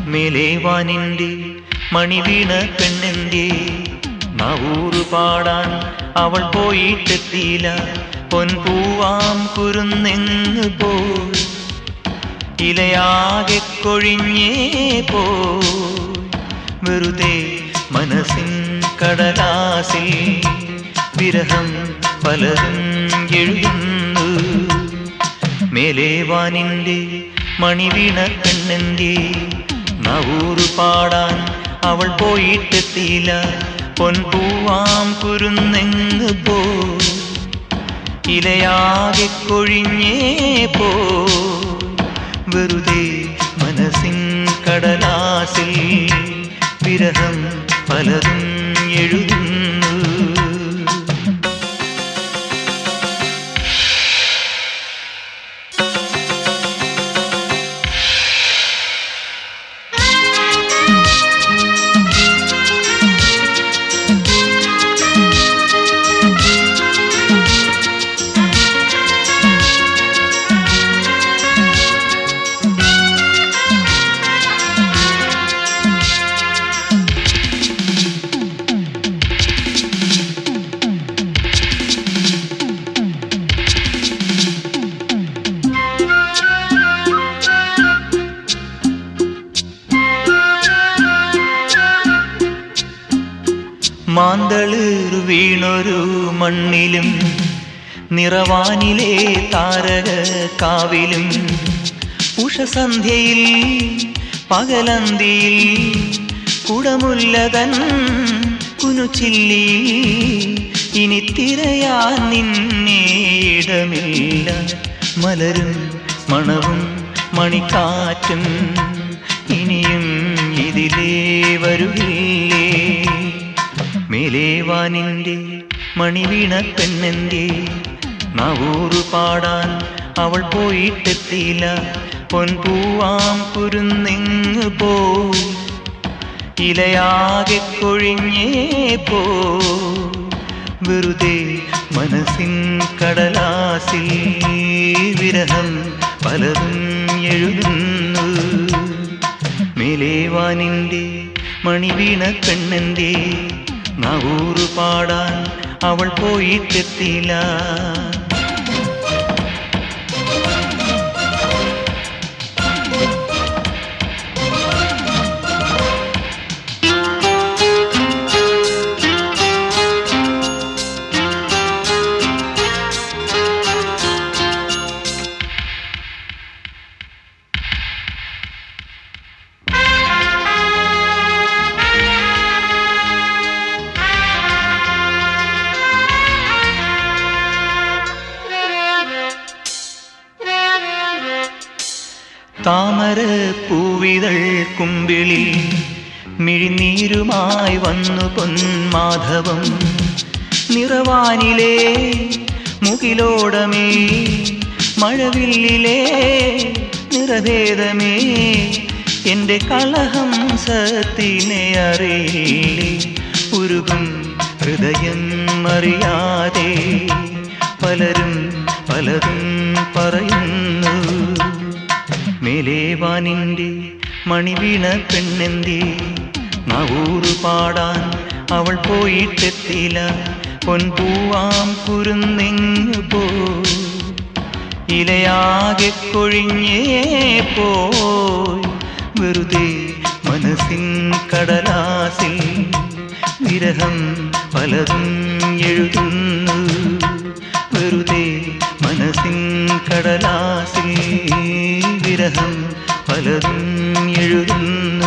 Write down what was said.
മേലേവാനിന്റെ മണിവീണ പെണ്ണെന്റെ നവൂറ് പാടാൻ അവൾ പോയിട്ടെത്തിയില്ല പൊൻപൂവാം കുരുന്നെങ്ങ് പോയി ഇലയാകെ കൊഴിഞ്ഞേ പോ വെറുതെ മനസ്സിൻ കടലാസിൽ വിരഹം പലതും എഴുതുന്നു മേലേവാനിന്റെ മണിവീണ പെണ്ണെന്റെ നവൂറ് പാടാൻ അവൾ പോയിട്ടെത്തിയില്ല പൊൻപൂവാം കുരുന്നെങ്ങ് പോ ഇലയാകെ കൊഴിഞ്ഞേ പോ വെറുതെ മനസ്സിൻ കടലാസിൽ വിരഹം പലതും എഴുതുന്നു മാന്തളിർ വീണൊരു മണ്ണിലും നിറവാനിലെ താരക കാവിലും ഉഷസന്ധ്യയിൽ പകലന്തിയിൽ കുടമുല്ലതൻ കുനുച്ചില്ലിയിൽ ഇനി തിരയാൻ നിന്നെ ഇടമില്ല മലരും മണവും മണിക്കാറ്റും ഇനിയും ഇതിലേ വരുകില്ലേ മേലേവാനിന്റെ മണിവീണ പെണ്ണെന്റെ നവൂറ് പാടാൻ അവൾ പോയിട്ടെത്തിയില്ല പൊൻപൂവാം കുരുന്നെങ്ങ് പോ ഇലയാകെ കൊഴിഞ്ഞേ പോ വെറുതെ മനസ്സിൻ കടലാസിൽ വിരഹം പലതും എഴുതുന്നു മേലേവാനിന്റെ മണിവീണ പെണ്ണെന്റെ നവൂറ് പാടാൻ അവൾ പോയിട്ടെത്തിയില്ല താമര പൂവിതൾ കുമ്പിളിൽ മിഴിനീരുമായി വന്നു പൊന്മാധവം നിറവാനിലേ മുകിലോടമേ മഴവില്ലിലേ നിറഭേദമേ എൻ്റെ കളഹംസത്തിനെ അറിയില്ലേ ഉരുകും ഹൃദയം അറിയാതെ പലരും പലതും പറയുന്നു മേലേവാനിന്റെ മണിവീണ പെണ്ണെന്റെ നവൂറ് പാടാൻ അവൾ പോയിട്ടെത്തിയില്ല പൊൻപൂവാം കുരുന്നെങ്ങു പോ ഇലയാകെ കൊഴിഞ്ഞേ പോയി വെറുതെ മനസ്സിൻ കടലാസിൽ വിരഹം പലതും എഴുതുന്നു വെറുതെ മനസ്സിൻ കടലാസിൽ വിരഹം പലതും എഴുതുന്നു